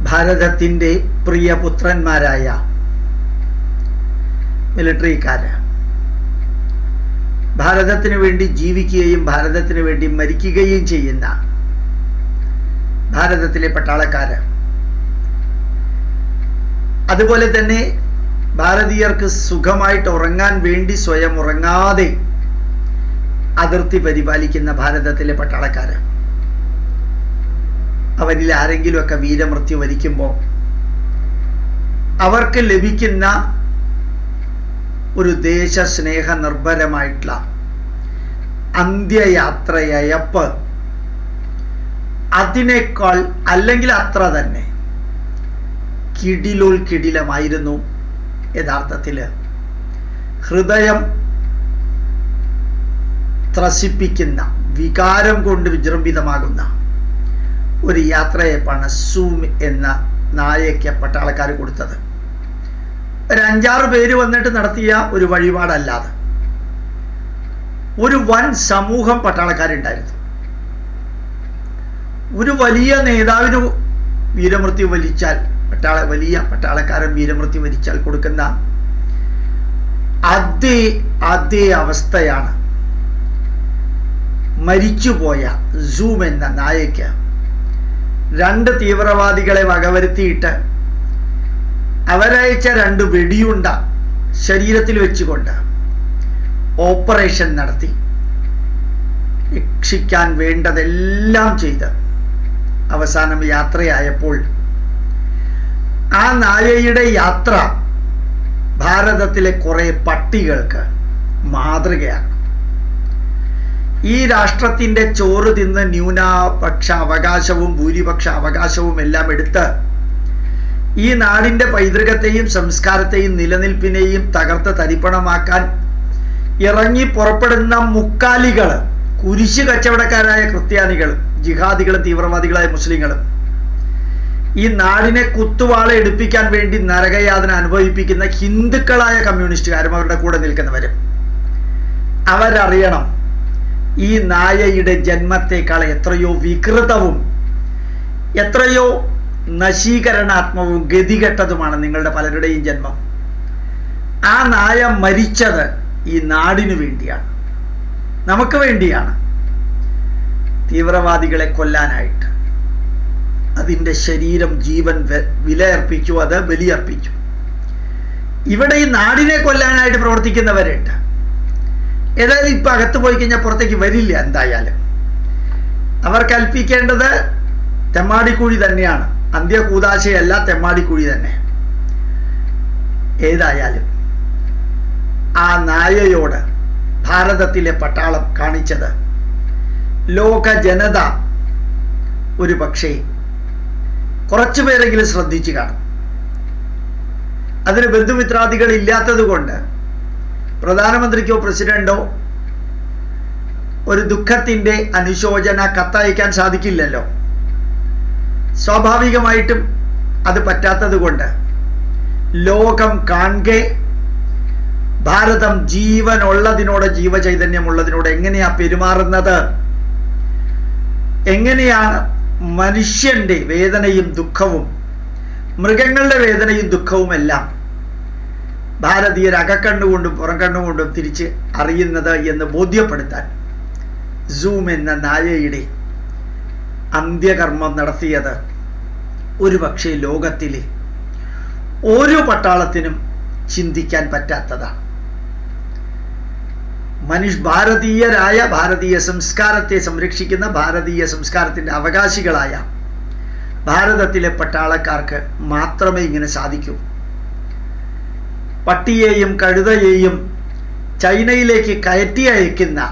ഭാരതത്തിൻ്റെ പ്രിയ പുത്രന്മാരായ മിലിറ്ററിക്കാര് ഭാരതത്തിന് വേണ്ടി ജീവിക്കുകയും ഭാരതത്തിന് വേണ്ടി മരിക്കുകയും ചെയ്യുന്ന ഭാരതത്തിലെ പട്ടാളക്കാര് അതുപോലെ തന്നെ ഭാരതീയർക്ക് സുഖമായിട്ട് ഉറങ്ങാൻ വേണ്ടി സ്വയം ഉറങ്ങാതെ അതിർത്തി പരിപാലിക്കുന്ന ഭാരതത്തിലെ പട്ടാളക്കാര് അവരിൽ ആരെങ്കിലുമൊക്കെ വീരമൃത്യു വരിക്കുമ്പോൾ അവർക്ക് ലഭിക്കുന്ന ഒരു ദേശസ്നേഹ നിർഭരമായിട്ടുള്ള അന്ത്യയാത്രയയപ്പ് അതിനേക്കാൾ അല്ലെങ്കിൽ അത്ര തന്നെ കിടിലോൽ കിടിലമായിരുന്നു യഥാർത്ഥത്തിൽ ഹൃദയം ത്രസിപ്പിക്കുന്ന വികാരം കൊണ്ട് വിജൃംഭിതമാകുന്ന ഒരു യാത്രയപ്പാണ് സൂം എന്ന നായയ്ക്ക് പട്ടാളക്കാർ കൊടുത്തത് ഒരു അഞ്ചാറ് പേര് വന്നിട്ട് നടത്തിയ ഒരു വഴിപാടല്ലാതെ ഒരു വൻ സമൂഹം പട്ടാളക്കാരുണ്ടായിരുന്നു ഒരു വലിയ നേതാവിന് വീരമൃത്യു വലിച്ചാൽ പട്ടാള വലിയ പട്ടാളക്കാരൻ വീരമൃത്യു വരിച്ചാൽ കൊടുക്കുന്ന അതേ അതേ അവസ്ഥയാണ് മരിച്ചുപോയ സൂം എന്ന നായയ്ക്ക് രണ്ട് തീവ്രവാദികളെ വകവരുത്തിയിട്ട് അവരയച്ച രണ്ട് വെടിയുണ്ട ശരീരത്തിൽ വെച്ചുകൊണ്ട് ഓപ്പറേഷൻ നടത്തി രക്ഷിക്കാൻ വേണ്ടതെല്ലാം ചെയ്ത് അവസാനം യാത്രയായപ്പോൾ ആ നായയുടെ യാത്ര ഭാരതത്തിലെ കുറെ പട്ടികൾക്ക് മാതൃകയാണ് ഈ രാഷ്ട്രത്തിൻ്റെ ചോറ് തിന്ന് ന്യൂനപക്ഷ അവകാശവും ഭൂരിപക്ഷ അവകാശവും എല്ലാം എടുത്ത് ഈ നാടിൻ്റെ പൈതൃകത്തെയും സംസ്കാരത്തെയും നിലനിൽപ്പിനെയും തകർത്ത് തരിപ്പണമാക്കാൻ ഇറങ്ങി പുറപ്പെടുന്ന മുക്കാലികൾ കുരിശ് കച്ചവടക്കാരായ ക്രിസ്ത്യാനികളും ജിഹാദികളും തീവ്രവാദികളായ മുസ്ലിങ്ങളും ഈ നാടിനെ കുത്തുവാള എടുപ്പിക്കാൻ വേണ്ടി നരകയാതന അനുഭവിപ്പിക്കുന്ന ഹിന്ദുക്കളായ കമ്മ്യൂണിസ്റ്റുകാരും അവരുടെ കൂടെ നിൽക്കുന്നവരും അവരറിയണം ഈ നായയുടെ ജന്മത്തെക്കാൾ എത്രയോ വികൃതവും എത്രയോ നശീകരണാത്മവും ഗതികെട്ടതുമാണ് നിങ്ങളുടെ പലരുടെയും ജന്മം ആ നായ മരിച്ചത് ഈ നാടിനു വേണ്ടിയാണ് നമുക്ക് വേണ്ടിയാണ് തീവ്രവാദികളെ കൊല്ലാനായിട്ട് അതിൻ്റെ ശരീരം ജീവൻ വിലയർപ്പിച്ചു അത് ബലിയർപ്പിച്ചു ഇവിടെ ഈ നാടിനെ കൊല്ലാനായിട്ട് പ്രവർത്തിക്കുന്നവരുണ്ട് ഏതായാലും ഇപ്പം അകത്ത് പോയി കഴിഞ്ഞാൽ പുറത്തേക്ക് വരില്ല എന്തായാലും അവർ കൽപ്പിക്കേണ്ടത് തെമ്മാടിക്കുഴി തന്നെയാണ് അന്ത്യകൂതാശയല്ല തെമ്മാടിക്കുഴി തന്നെ ഏതായാലും ആ നായയോട് ഭാരതത്തിലെ പട്ടാളം കാണിച്ചത് ലോക ജനത ഒരു പക്ഷേ കുറച്ചു പേരെങ്കിലും ശ്രദ്ധിച്ചു കാണും അതിന് ബന്ധുമിത്രാദികൾ ഇല്ലാത്തത് കൊണ്ട് പ്രധാനമന്ത്രിക്കോ പ്രസിഡന്റോ ഒരു ദുഃഖത്തിൻ്റെ അനുശോചന കത്തയക്കാൻ സാധിക്കില്ലല്ലോ സ്വാഭാവികമായിട്ടും അത് പറ്റാത്തത് കൊണ്ട് ലോകം കാണെ ഭാരതം ജീവനുള്ളതിനോട് ജീവചൈതന്യമുള്ളതിനോട് എങ്ങനെയാ പെരുമാറുന്നത് എങ്ങനെയാണ് മനുഷ്യന്റെ വേദനയും ദുഃഖവും മൃഗങ്ങളുടെ വേദനയും ദുഃഖവും എല്ലാം ഭാരതീയർ അകക്കണ്ണുകൊണ്ടും പുറം കണ്ണുകൊണ്ടും തിരിച്ച് അറിയുന്നത് എന്ന് ബോധ്യപ്പെടുത്താൻ സൂം എന്ന നായയുടെ അന്ത്യകർമ്മം നടത്തിയത് ഒരുപക്ഷെ ലോകത്തിലെ ഒരു പട്ടാളത്തിനും ചിന്തിക്കാൻ പറ്റാത്തതാണ് മനുഷ്യ ഭാരതീയരായ ഭാരതീയ സംസ്കാരത്തെ സംരക്ഷിക്കുന്ന ഭാരതീയ സംസ്കാരത്തിൻ്റെ അവകാശികളായ ഭാരതത്തിലെ പട്ടാളക്കാർക്ക് മാത്രമേ ഇങ്ങനെ സാധിക്കൂ പട്ടിയെയും കഴുതയെയും ചൈനയിലേക്ക് കയറ്റി അയക്കുന്ന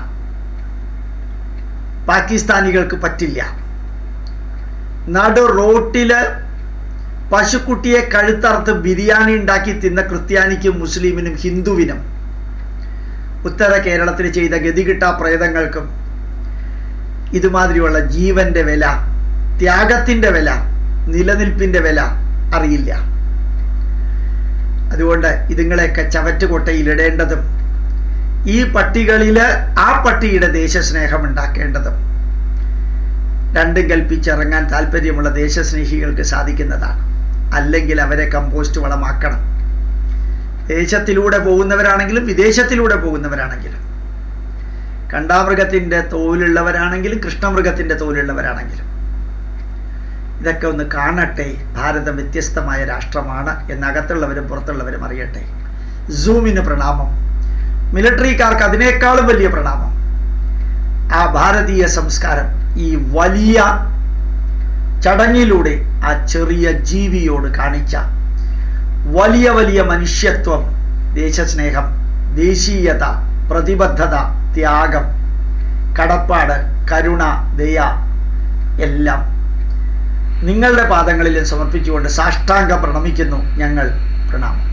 പാകിസ്ഥാനികൾക്ക് പറ്റില്ല നടു റോട്ടില് പശുക്കുട്ടിയെ കഴുത്തറുത്ത് ബിരിയാണി ഉണ്ടാക്കി തിന്ന ക്രിസ്ത്യാനിക്കും മുസ്ലിമിനും ഹിന്ദുവിനും ഉത്തര കേരളത്തിൽ ചെയ്ത ഗതികിട്ട പ്രേതങ്ങൾക്കും ഇതുമാതിരിയുള്ള ജീവന്റെ വില ത്യാഗത്തിൻ്റെ വില നിലനിൽപ്പിൻ്റെ വില അറിയില്ല അതുകൊണ്ട് ഇതുങ്ങളെയൊക്കെ ചവറ്റുകൊട്ടയിൽ ഇടേണ്ടതും ഈ പട്ടികളിൽ ആ പട്ടിയുടെ ദേശസ്നേഹം ഉണ്ടാക്കേണ്ടതും രണ്ടും കൽപ്പിച്ചിറങ്ങാൻ താല്പര്യമുള്ള ദേശസ്നേഹികൾക്ക് സാധിക്കുന്നതാണ് അല്ലെങ്കിൽ അവരെ കമ്പോസ്റ്റ് വളമാക്കണം ദേശത്തിലൂടെ പോകുന്നവരാണെങ്കിലും വിദേശത്തിലൂടെ പോകുന്നവരാണെങ്കിലും കണ്ടാമൃഗത്തിൻ്റെ തോലുള്ളവരാണെങ്കിലും കൃഷ്ണമൃഗത്തിൻ്റെ തോലുള്ളവരാണെങ്കിലും ഇതൊക്കെ ഒന്ന് കാണട്ടെ ഭാരതം വ്യത്യസ്തമായ രാഷ്ട്രമാണ് എന്നകത്തുള്ളവരും പുറത്തുള്ളവരും അറിയട്ടെ സൂമിന് പ്രണാമം മിലിറ്ററിക്കാർക്ക് അതിനേക്കാളും വലിയ പ്രണാമം ആ ഭാരതീയ സംസ്കാരം ഈ വലിയ ചടങ്ങിലൂടെ ആ ചെറിയ ജീവിയോട് കാണിച്ച വലിയ വലിയ മനുഷ്യത്വം ദേശസ്നേഹം ദേശീയത പ്രതിബദ്ധത ത്യാഗം കടപ്പാട് കരുണ ദയ എല്ലാം നിങ്ങളുടെ പാദങ്ങളിൽ സമർപ്പിച്ചുകൊണ്ട് സാഷ്ടാംഗം പ്രണമിക്കുന്നു ഞങ്ങൾ പ്രണാമം